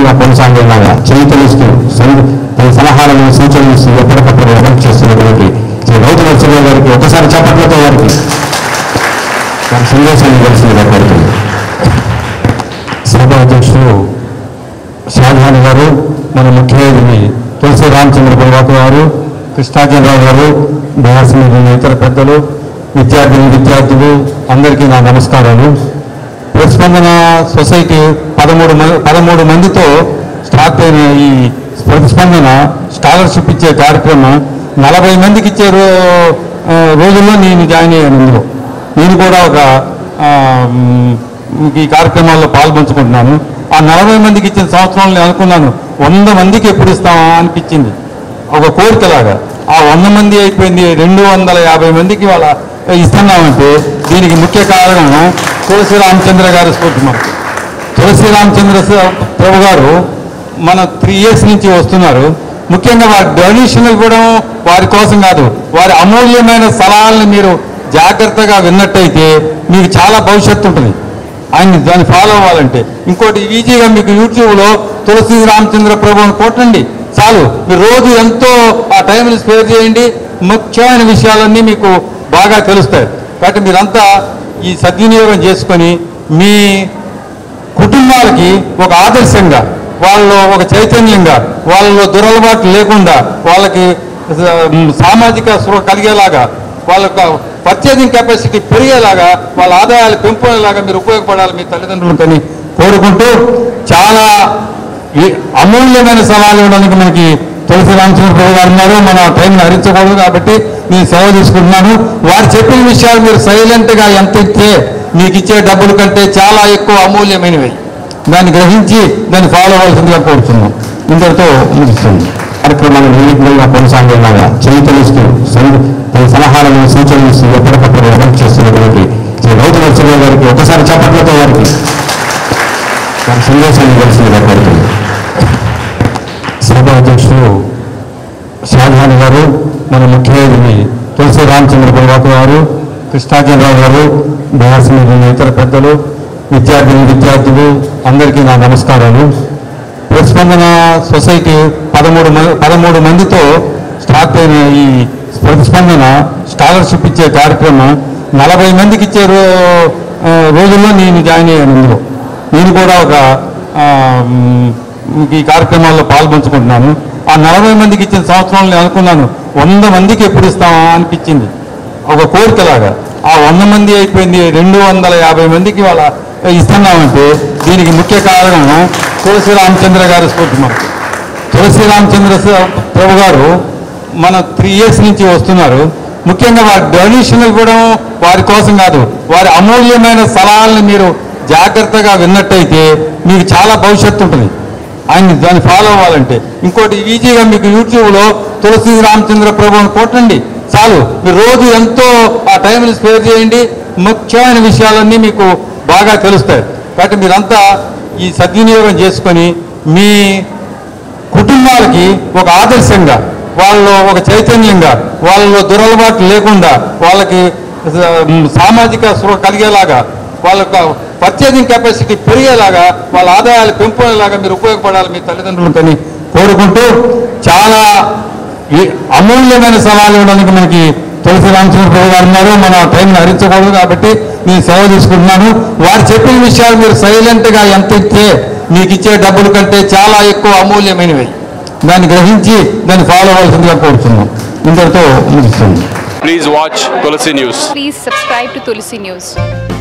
విధంగా కొనసాగేలాగా చేతులిస్తూ తన సలహాలను సూచనలు ఇస్తూ ఎప్పటికప్పుడు అమలు చేస్తున్నటువంటి శ్రీ రౌతు నరసింహ గారికి ఒకసారి చప్పట్లతో వారికి వారి సందేశాన్ని తెలిసిందిగా కోరుతుంది సభ అధ్యక్షులు షాజహాన్ గారు మన ముఖ్య అతిథి తులసి రామచంద్ర ప్రభాకర్ గారు కృష్ణాజనరావు గారు బీఆర్సీ మీడియా ఇతర పెద్దలు విద్యార్థిని విద్యార్థులు అందరికీ నా నమస్కారాలు ప్రతిస్పందన సొసైటీ పదమూడు మంది పదమూడు మందితో స్టార్ట్ అయిన ఈ ప్రతిస్పందన స్కాలర్షిప్ ఇచ్చే కార్యక్రమం నలభై మందికి ఇచ్చే రో ఆ, రోజుల్లో నేను జాయిన్ అయ్యాను ఇందులో నేను కూడా ఒక ఆ, మ్, ఈ కార్యక్రమాల్లో పాల్పంచుకుంటున్నాను ఆ నలభై మందికి ఇచ్చిన సంవత్సరంలో నేను అనుకున్నాను వంద మందికి ఎప్పుడు ఇస్తామా అనిపించింది ఒక కోరికలాగా ఆ వంద మంది అయిపోయింది రెండు వందల యాభై మందికి వాళ్ళ ఇస్తున్నామంటే దీనికి ముఖ్య కారణం తులసి రామచంద్ర గారి స్ఫూర్తి మనకు తులసి రామచంద్ర స- ప్రభు గారు మన త్రీ ఇయర్స్ నుంచి వస్తున్నారు ముఖ్యంగా వారి డొనేషన్ ఇవ్వడం వారి కోసం కాదు వారి అమూల్యమైన సలహాలను మీరు జాగ్రత్తగా విన్నట్టయితే మీకు చాలా భవిష్యత్తు ఉంటుంది ఆయన దాన్ని ఫాలో అవ్వాలంటే ఇంకోటి ఈజీగా మీకు యూట్యూబ్లో తులసి రామచంద్ర ప్రభుని కొట్టండి చాలు మీరు రోజు ఎంతో ఆ టైంని స్పేర్ చేయండి ముఖ్యమైన విషయాలన్నీ మీకు బాగా తెలుస్తాయి కాబట్టి మీరంతా ఈ సద్వినియోగం చేసుకొని మీ కుటుంబాలకి ఒక ఆదర్శంగా వాళ్ళలో ఒక చైతన్యంగా వాళ్ళలో దురలవాటు లేకుండా వాళ్ళకి ఆ, సామాజిక స్పృహ కలిగేలాగా వాళ్ళకు పర్చేజింగ్ కెపాసిటీ పెరిగేలాగా వాళ్ళ ఆదాయాలు పెంపుకునేలాగా మీరు ఉపయోగపడాలి మీ తల్లిదండ్రులకని కోరుకుంటూ చాలా ఈ అమూల్యమైన సలహాలు ఇవ్వడానికి మనకి తులసి రామచంద్ర ప్రభు గారు ఉన్నారు మన టైంని హరించకూడదు కాబట్టి నేను సెలవు తీసుకుంటున్నాను వారు చెప్పిన విషయాలు మీరు సైలెంట్గా ఎంత ఇస్తే మీకు ఇచ్చే డబ్బుల కంటే చాలా ఎక్కువ అమూల్యమైనవి దాన్ని గ్రహించి దాన్ని ఫాలో అవ్వాల్సిందిగా కోరుతున్నాం ఇంతటితో ముగిస్తుంది కార్యక్రమాలు నిర్విఘ్నంగా కొనసాగేలాగా చేతులిస్తూ తన సలహాలను సూచనలు ఇస్తూ ఎప్పటికప్పుడు అమలు చేస్తున్నటువంటి శ్రీ రౌతు నరసింహ గారికి ఒకసారి చప్పట్లతో వారికి వారి సందేశాన్ని తెలిసిందిగా కోరుతుంది సభ అధ్యక్షులు షాజహాన్ గారు మన ముఖ్య అతిథి తులసి రామచంద్ర ప్రభాకర్ గారు కృష్ణాజనరావు గారు బీఆర్సీ మీడియా ఇతర పెద్దలు విద్యార్థిని విద్యార్థులు అందరికీ నా నమస్కారాలు ప్రతిస్పందన సొసైటీ పదమూడు మంది పదమూడు మందితో స్టార్ట్ అయిన ఈ ప్రతిస్పందన స్కాలర్షిప్ ఇచ్చే కార్యక్రమం నలభై మందికి ఇచ్చే రో ఆ, రోజుల్లో నేను జాయిన్ అయ్యాను ఇందులో నేను కూడా ఒక ఆ, మ్, ఈ కార్యక్రమాల్లో పాల్పంచుకుంటున్నాను ఆ నలభై మందికి ఇచ్చిన సంవత్సరంలో నేను అనుకున్నాను వంద మందికి ఎప్పుడు ఇస్తామా అనిపించింది ఒక కోరికలాగా ఆ వంద మంది అయిపోయింది రెండు వందల యాభై మందికి వాళ్ళ ఇస్తున్నామంటే దీనికి ముఖ్య కారణం తులసి రామచంద్ర గారి స్ఫూర్తి మనకు తులసి రామచంద్ర స- ప్రభు గారు మన త్రీ ఇయర్స్ నుంచి వస్తున్నారు ముఖ్యంగా వారి డొనేషన్ ఇవ్వడం వారి కోసం కాదు వారి అమూల్యమైన సలహాలను మీరు జాగ్రత్తగా విన్నట్టయితే మీకు చాలా భవిష్యత్తు ఉంటుంది ఆయన దాన్ని ఫాలో అవ్వాలంటే ఇంకోటి ఈజీగా మీకు యూట్యూబ్లో తులసి రామచంద్ర ప్రభుని కొట్టండి చాలు మీరు రోజు ఎంతో ఆ టైంని స్పేర్ చేయండి ముఖ్యమైన విషయాలన్నీ మీకు బాగా తెలుస్తాయి కాబట్టి మీరంతా ఈ సద్వినియోగం చేసుకొని మీ కుటుంబాలకి ఒక ఆదర్శంగా వాళ్ళలో ఒక చైతన్యంగా వాళ్ళలో దురలవాటు లేకుండా వాళ్ళకి ఆ, సామాజిక స్పృహ కలిగేలాగా వాళ్ళకు పర్చేజింగ్ కెపాసిటీ పెరిగేలాగా వాళ్ళ ఆదాయాలు పెంపుకునేలాగా మీరు ఉపయోగపడాలి మీ తల్లిదండ్రులకని కోరుకుంటూ చాలా ఈ అమూల్యమైన సలహాలు ఇవ్వడానికి మనకి తులసి రామచంద్ర ప్రభు గారు ఉన్నారు మన టైంని హరించకూడదు కాబట్టి నేను సెలవు తీసుకుంటున్నాను వారు చెప్పిన విషయాలు మీరు సైలెంట్గా ఎంత ఇస్తే మీకు ఇచ్చే డబ్బుల కంటే చాలా ఎక్కువ అమూల్యమైనవి దాన్ని గ్రహించి దాన్ని ఫాలో అవ్వాల్సిందిగా కోరుతున్నాం ఇంతటితో ముగిస్తుంది Please watch Tulsi News. Please subscribe to Tulsi News.